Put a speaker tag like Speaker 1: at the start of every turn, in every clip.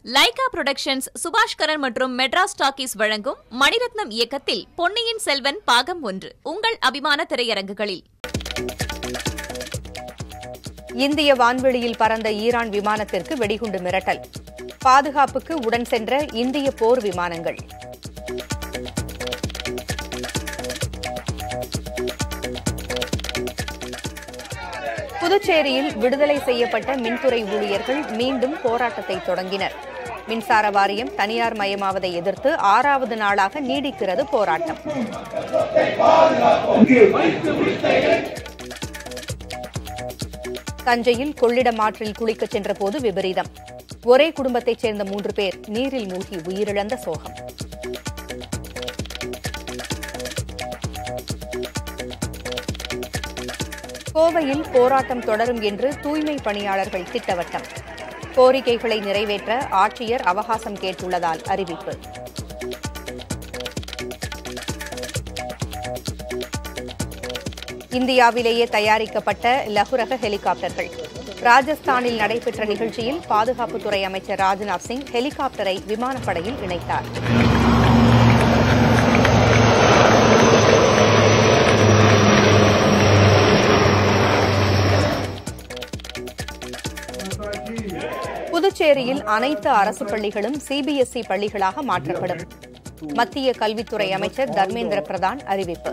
Speaker 1: Lyca productions சுபாஷ் கரன் மற்றும் Madras talkies வழங்கும் மணிரத்னம் இயக்கத்தில் பொன்னியின் செல்வன் பாகம் ஒன்று உங்கள் அபிமான திரையரங்குகளில்
Speaker 2: இந்திய வான்வெளியில் பறந்த ஈரான் விமானத்திற்கு வெடிகுண்டு மிரட்டல் பாதுகாப்புக்கு உடன் சென்ற இந்திய போர் விமானங்கள் புதுச்சேரியில் விடுதலை செய்யப்பட்ட மின்துறை ஊழியர்கள் மீண்டும் போராட்டத்தை தொடங்கினர் மின்சார வாரியம் தனியார் மயமாவதை எதிர்த்து ஆறாவது நாளாக நீடிக்கிறது போராட்டம் தஞ்சையில் கொள்ளிடம் ஆற்றில் குளிக்கச் சென்றபோது விபரீதம் ஒரே குடும்பத்தைச் சேர்ந்த மூன்று பேர் நீரில் மூழ்கி உயிரிழந்த சோகம் கோவையில் போராட்டம் தொடரும் என்று தூய்மை பணியாளர்கள் திட்டவட்டம் கோரிக்கைகளை நிறைவேற்ற ஆட்சியர் அவகாசம் கேட்டுள்ளதால் அறிவிப்பு இந்தியாவிலேயே தயாரிக்கப்பட்ட லகுரக ஹெலிகாப்டர்கள் ராஜஸ்தானில் நடைபெற்ற நிகழ்ச்சியில் பாதுகாப்புத்துறை அமைச்சர் ராஜ்நாத் சிங் ஹெலிகாப்டரை விமானப்படையில் இணைத்தார் புதுச்சேரியில் அனைத்து அரசு பள்ளிகளும் சிபிஎஸ்இ பள்ளிகளாக மாற்றப்படும் மத்திய கல்வித்துறை அமைச்சர் தர்மேந்திர பிரதான் அறிவிப்பு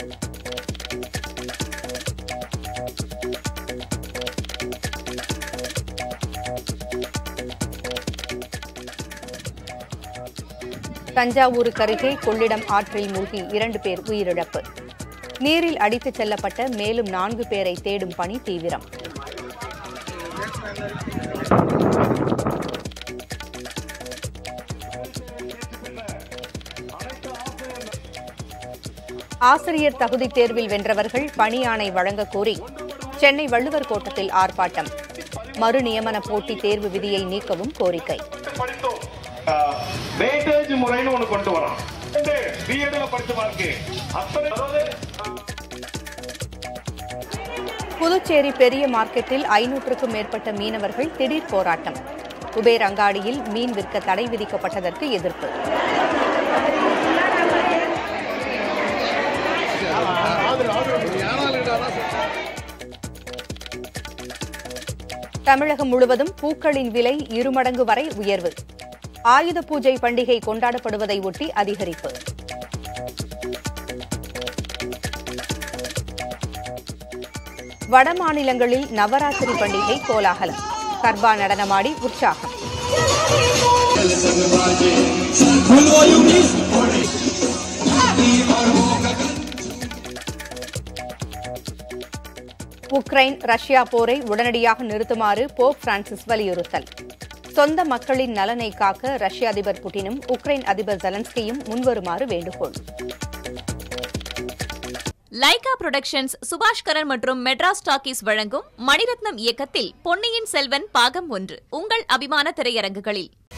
Speaker 2: தஞ்சாவூருக்கு அருகே கொள்ளிடம் ஆற்றில் மூழ்கி இரண்டு பேர் உயிரிழப்பு நீரில் அடித்துச் செல்லப்பட்ட மேலும் நான்கு பேரை தேடும் பணி தீவிரம் ஆசிரியர் தகுதித் தேர்வில் வென்றவர்கள் பணி ஆணை வழங்கக் கோரி சென்னை வள்ளுவர் கோட்டத்தில் ஆர்ப்பாட்டம் மறு நியமன போட்டி தேர்வு விதியை நீக்கவும் கோரிக்கை
Speaker 3: படித்தோம் வெயிட்டேஜ் முறைன்னு ஒண்ணு கொண்டு வரோம் பிஎட்ல படிச்ச மார்க்கு அத்தனை அதாவது
Speaker 2: புதுச்சேரி பெரிய மார்க்கெட்டில் ஐநூற்றுக்கும் மேற்பட்ட மீனவர்கள் திடீர் போராட்டம் குபேர் அங்காடியில் மீன் விற்க தடை விதிக்கப்பட்டதற்கு எதிர்ப்பு தமிழகம் முழுவதும் பூக்களின் விலை இருமடங்கு வரை உயர்வு ஆயுத பூஜை பண்டிகை கொண்டாடப்படுவதை ஒட்டி அதிகரிப்பு வட மாநிலங்களில் நவராத்திரி பண்டிகை கோலாகலம் கர்பா நடனமாடி உற்சாகம் உக்ரைன் ரஷ்யா போரை உடனடியாக நிறுத்துமாறு போப் பிரான்சிஸ் வலியுறுத்தல் சொந்த மக்களின் நலனை காக்க ரஷ்ய அதிபர் புட்டினும் உக்ரைன் அதிபர் ஜெலன்ஸ்கியும் முன்வருமாறு வேண்டுகோள்
Speaker 1: லைகா புரொடக்ஷன்ஸ் சுபாஷ் கரன் மற்றும் மெட்ராஸ் டாக்கீஸ் வழங்கும் மணிரத்னம் இயக்கத்தில் பொன்னியின் செல்வன் பாகம் ஒன்று உங்கள் அபிமான திரையரங்குகளில்